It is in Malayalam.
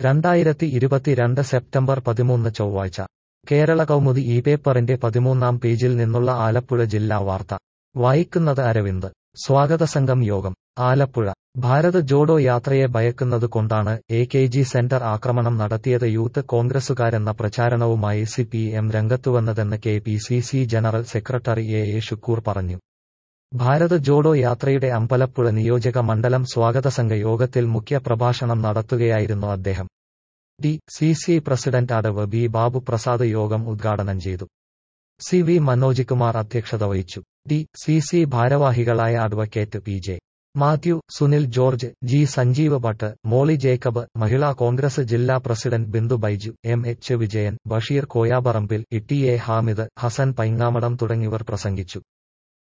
രണ്ടായിരത്തി ഇരുപത്തിരണ്ട് സെപ്റ്റംബർ പതിമൂന്ന് ചൊവ്വാഴ്ച കേരള കൗമുദി ഈ പേപ്പറിന്റെ പതിമൂന്നാം പേജിൽ നിന്നുള്ള ആലപ്പുഴ ജില്ലാ വാർത്ത വായിക്കുന്നത് അരവിന്ദ് സ്വാഗത സംഘം യോഗം ആലപ്പുഴ ഭാരത് ജോഡോ യാത്രയെ ഭയക്കുന്നത് കൊണ്ടാണ് എ കെ ജി സെന്റർ ആക്രമണം നടത്തിയത് യൂത്ത് കോൺഗ്രസുകാരെന്ന പ്രചാരണവുമായി സി പി എം രംഗത്തുവന്നതെന്ന് K P C C general secretary A A Shukoor പറഞ്ഞു ഭാരത് ജോഡോ യാത്രയുടെ അമ്പലപ്പുഴ നിയോജക മണ്ഡലം സ്വാഗത സംഘ യോഗത്തിൽ മുഖ്യ പ്രഭാഷണം നടത്തുകയായിരുന്നു അദ്ദേഹം ഡി സി സി പ്രസിഡന്റ് അടവ് ബി ബാബു പ്രസാദ് യോഗം ഉദ്ഘാടനം ചെയ്തു സി വി മനോജ് കുമാർ അധ്യക്ഷത വഹിച്ചു ഡി സി സി ഭാരവാഹികളായ advocate P J Mathew Sunil George G Sanjeev Bhatt Molly Jacob Mahila Congress ജില്ലാ president Bindu Baiju M H Vijayan Basheer Koyaparambil E T A Hamid Hassan Paingamadam തുടങ്ങിയവർ പ്രസംഗിച്ചു